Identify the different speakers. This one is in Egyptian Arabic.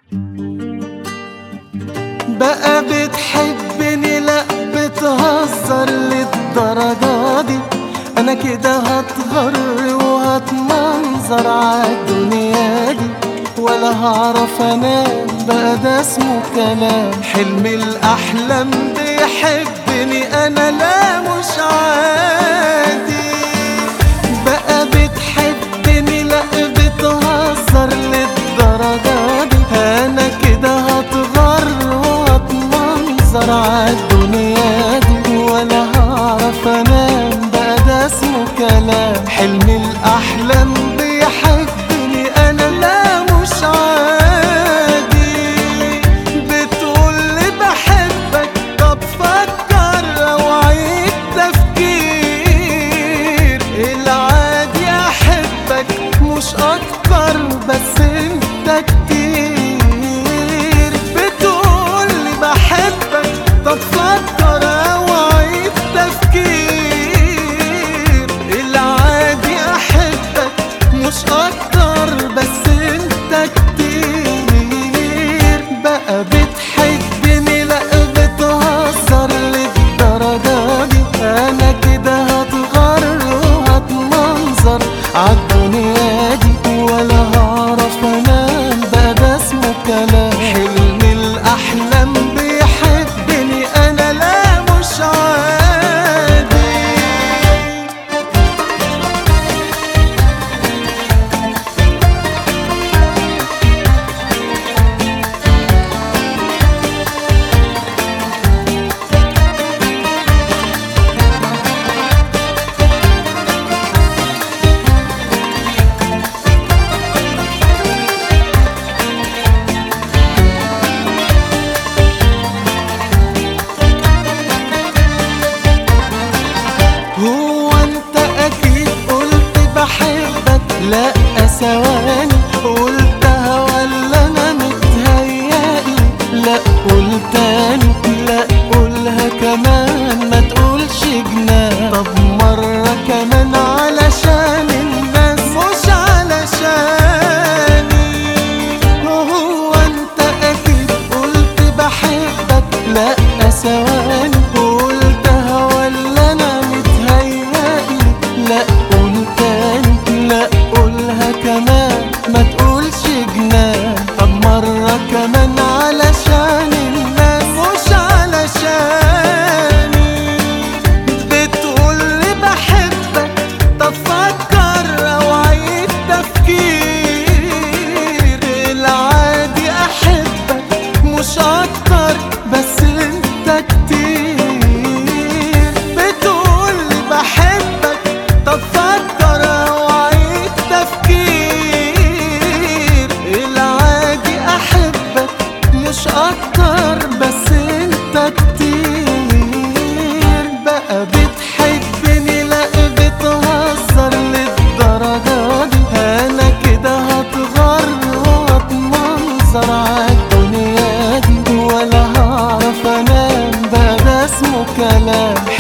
Speaker 1: بقى بتحبني لا بتهزر للدرجة دي انا كده هتغر وهتمنظر عالدنيا دي ولا هعرف انام بقى ده اسمه كلام حلم الاحلام بيحبني انا لا مش عادي بقى بتحبني لا بتهزر للدرجة دي انا كده هتغر وهتمنظر عالدنيا دي ولا هعرف انام بقى ده اسمه كلام حلم الاحلام بيحبني انا لا مش عادي بتقولي بحبك طب فكر او عيد تفكير العادي احبك مش اكتر بس انت كتير بتقولي بحبك طب فكر او عيد تفكير العادي احبك مش اكتر بس انت كتير بقى بتحبني لا بتهزر للدرجة دي انا كده هتغر وهتمنظر عالدنيا دي ولا هعرف انام بقى ده اسمه كلام حلم الاحلام بيحبني انا لا مش عادي هو انت اكيد قلت بحبك لا ثواني قلتها ولا انا متهيألي لا قول تاني لا قولها كمان ما تقولش جنان طب مرة كمان علشان الناس مش علشاني هو انت اكيد قلت بحبك لا ثواني قلتها ولا انا متهيألي لا قول تاني لا قولها كمان ما تقولش جنان طب مرة كمان علشان الناس مش علشاني بتقولي بحبك طب فكر او عيد تفكير العادي احبك مش اكتر بس انت كتير بتقولي بحبك طب فكر او عيد تفكير العادي احبك مش اكتر بس انت كتير بقى بتحبني لا بتهزر للدرجة دي انا كده هتغر وهتمنظر عالدنيا دي ولا هعرف انام بقى ده اسمه كلام